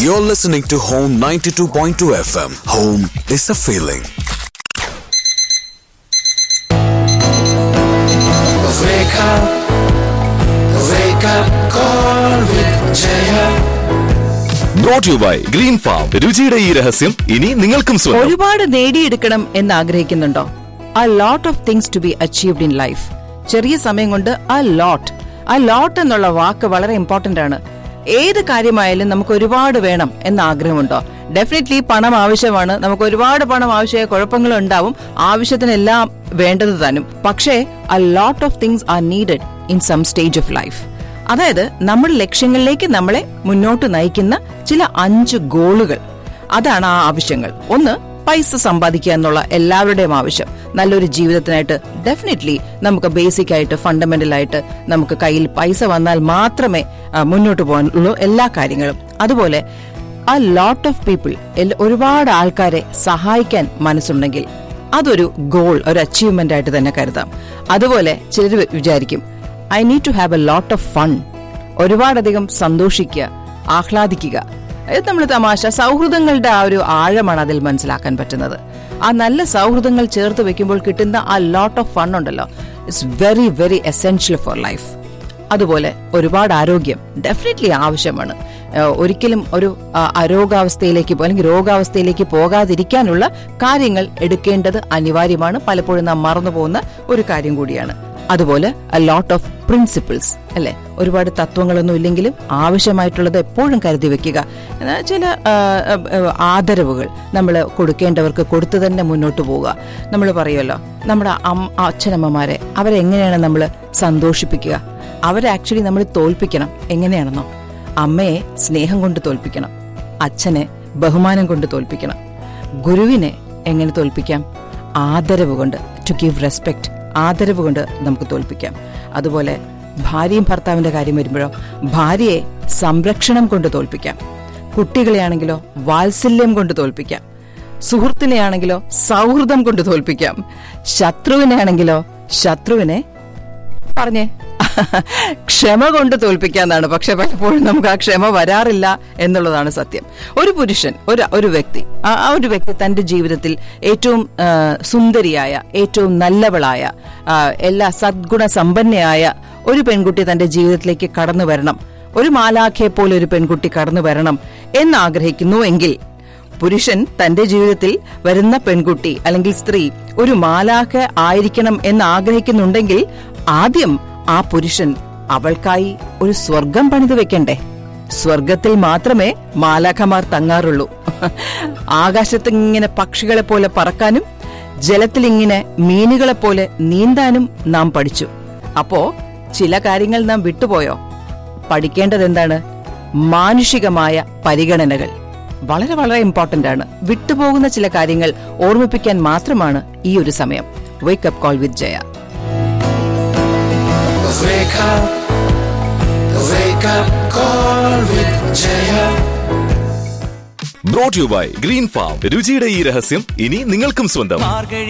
You're listening to Home 92.2 FM. Home is a feeling. Wake up, wake up, call with Jaya. Brought you by green farm രുചിയുടെ ഈ രഹസ്യം ഇനി നിങ്ങൾക്കും സ്വന്തം ഒരുപാട് നേടിയെടുക്കണം എന്ന് ആഗ്രഹിക്കുന്നുണ്ടോ a lot of things to be achieved in life ചെറിയ സമയം കൊണ്ട് a ലോട്ട് a ലോട്ട് എന്നുള്ള വാക്ക് വളരെ ഇമ്പോർട്ടന്റ് ആണ് ഏത് കാര്യമായാലും നമുക്ക് ഒരുപാട് വേണം എന്ന ആഗ്രഹമുണ്ടോ ഡെഫിനറ്റ്ലി പണം ആവശ്യമാണ് നമുക്ക് ഒരുപാട് പണം ആവശ്യമായ കുഴപ്പങ്ങൾ ഉണ്ടാവും ആവശ്യത്തിനെല്ലാം വേണ്ടത് താനും പക്ഷേ a lot of things are needed in some stage of life അതായത് നമ്മുടെ ലക്ഷ്യങ്ങളിലേക്ക് നമ്മളെ മുന്നോട്ട് നയിക്കുന്ന ചില അഞ്ച് ഗോളുകൾ അതാണ് ആ ആവശ്യങ്ങൾ ഒന്ന് പൈസ സമ്പാദിക്കുക എന്നുള്ള എല്ലാവരുടെയും ആവശ്യം നല്ലൊരു ജീവിതത്തിനായിട്ട് ഡെഫിനറ്റ്ലി നമുക്ക് ബേസിക് ആയിട്ട് ഫണ്ടമെന്റൽ ആയിട്ട് നമുക്ക് കയ്യിൽ പൈസ വന്നാൽ മാത്രമേ ആ, മുന്നോട്ട് പോകാനുള്ളൂ എല്ലാ കാര്യങ്ങളും അതുപോലെ ആ ലോട്ട് ഓഫ് പീപ്പിൾ ഒരുപാട് ആൾക്കാരെ സഹായിക്കാൻ മനസ്സുണ്ടെങ്കിൽ അതൊരു ഗോൾ ഒരു അച്ചീവ്മെന്റ് ആയിട്ട് തന്നെ കരുതാം അതുപോലെ ചിലർ വിചാരിക്കും I need to have a lot of fun ഒരുപാടധികം സന്തോഷിക്കുക ആഹ്ലാദിക്കുക ഇത് നമ്മൾ തമാശ സൗഹൃദങ്ങളുടെ ആ ഒരു ആഴമാണ് അതിൽ മനസ്സിലാക്കാൻ പറ്റുന്നത് ആ നല്ല സൗഹൃദങ്ങൾ ചേർത്ത് വെക്കുമ്പോൾ കിട്ടുന്ന ആ ലോട്ട് ഓഫ് ഫൺ ഉണ്ടല്ലോ it's very very essential for life അതുപോലെ ഒരുപാട് ആരോഗ്യം ഡെഫിനറ്റ്ലി ആവശ്യമാണ് ഏഹ് ഒരിക്കലും ഒരു ആ, അരോഗാവസ്ഥയിലേക്ക് പോ- അല്ലെങ്കിൽ രോഗാവസ്ഥയിലേക്ക് പോകാതിരിക്കാനുള്ള കാര്യങ്ങൾ എടുക്കേണ്ടത് അനിവാര്യമാണ് പലപ്പോഴും നാം മറന്നു പോകുന്ന ഒരു കാര്യം കൂടിയാണ് അതുപോലെ ലോട്ട് ഓഫ് പ്രിൻസിപ്പിൾസ് അല്ലെ ഒരുപാട് തത്വങ്ങളൊന്നും ഇല്ലെങ്കിലും ആവശ്യമായിട്ടുള്ളത് എപ്പോഴും കരുതി വെക്കുക എന്നാ ചില ആ, ആ, ആദരവുകൾ നമ്മൾ കൊടുക്കേണ്ടവർക്ക് കൊടുത്തു തന്നെ മുന്നോട്ട് പോവുക നമ്മൾ പറയുമല്ലോ നമ്മുടെ അം- അച്ഛനമ്മമാരെ അവരെങ്ങനെയാണ് നമ്മൾ സന്തോഷിപ്പിക്കുക അവരെ ആക്ച്വലി നമ്മൾ തോൽപ്പിക്കണം എങ്ങനെയാണെന്നോ അമ്മയെ സ്നേഹം കൊണ്ട് തോൽപ്പിക്കണം അച്ഛനെ ബഹുമാനം കൊണ്ട് തോൽപ്പിക്കണം ഗുരുവിനെ എങ്ങനെ തോൽപ്പിക്കാം ആദരവ് കൊണ്ട് ടു ഗിവ് റെസ്പെക്ട് ആദരവ് കൊണ്ട് നമുക്ക് തോൽപ്പിക്കാം അതുപോലെ ഭാര്യയും ഭർത്താവിന്റെ കാര്യം വരുമ്പോഴോ ഭാര്യയെ സംരക്ഷണം കൊണ്ട് തോൽപ്പിക്കാം കുട്ടികളെയാണെങ്കിലോ വാത്സല്യം കൊണ്ട് തോൽപ്പിക്കാം സുഹൃത്തിനെയാണെങ്കിലോ സൗഹൃദം കൊണ്ട് തോൽപ്പിക്കാം ശത്രുവിനെ ആണെങ്കിലോ ശത്രുവിനെ പറഞ്ഞേ ക്ഷമ കൊണ്ട് തോൽപ്പിക്കാന്നാണ് പക്ഷെ പലപ്പോഴും നമുക്ക് ആ ക്ഷമ വരാറില്ല എന്നുള്ളതാണ് സത്യം ഒരു പുരുഷൻ ഒരു ഒരു വ്യക്തി ആ ആ ഒരു വ്യക്തി തന്റെ ജീവിതത്തിൽ ഏറ്റവും ആ, സുന്ദരിയായ ഏറ്റവും നല്ലവളായ ആ, എല്ലാ സദ്ഗുണ സമ്പന്നയായ ഒരു പെൺകുട്ടി തന്റെ ജീവിതത്തിലേക്ക് കടന്നു വരണം ഒരു മാലാഖയെ പോലെ ഒരു പെൺകുട്ടി കടന്നു വരണം എന്ന് എങ്കിൽ പുരുഷൻ തന്റെ ജീവിതത്തിൽ വരുന്ന പെൺകുട്ടി അല്ലെങ്കിൽ സ്ത്രീ ഒരു മാലാഖ ആയിരിക്കണം എന്ന് ആഗ്രഹിക്കുന്നുണ്ടെങ്കിൽ ആദ്യം ആ പുരുഷൻ അവൾക്കായി ഒരു സ്വർഗം പണിതു വെക്കണ്ടേ സ്വർഗത്തിൽ മാത്രമേ മാലാഖമാർ തങ്ങാറുള്ളൂ ആകാശത്ത് ഇങ്ങനെ പക്ഷികളെ പോലെ പറക്കാനും ജലത്തിൽ ഇങ്ങനെ മീനുകളെ പോലെ നീന്താനും നാം പഠിച്ചു അപ്പോ ചില കാര്യങ്ങൾ നാം വിട്ടുപോയോ പഠിക്കേണ്ടത് എന്താണ് മാനുഷികമായ പരിഗണനകൾ വളരെ വളരെ ഇമ്പോർട്ടന്റ് ആണ് വിട്ടുപോകുന്ന ചില കാര്യങ്ങൾ ഓർമ്മിപ്പിക്കാൻ മാത്രമാണ് ഈ ഒരു സമയം wake up call with Jaya Wake up, wake up, call with Jaya. Brought you by green farm രുചിയുടെ ഈ രഹസ്യം ഇനി നിങ്ങൾക്കും സ്വന്തം മാർഗഴി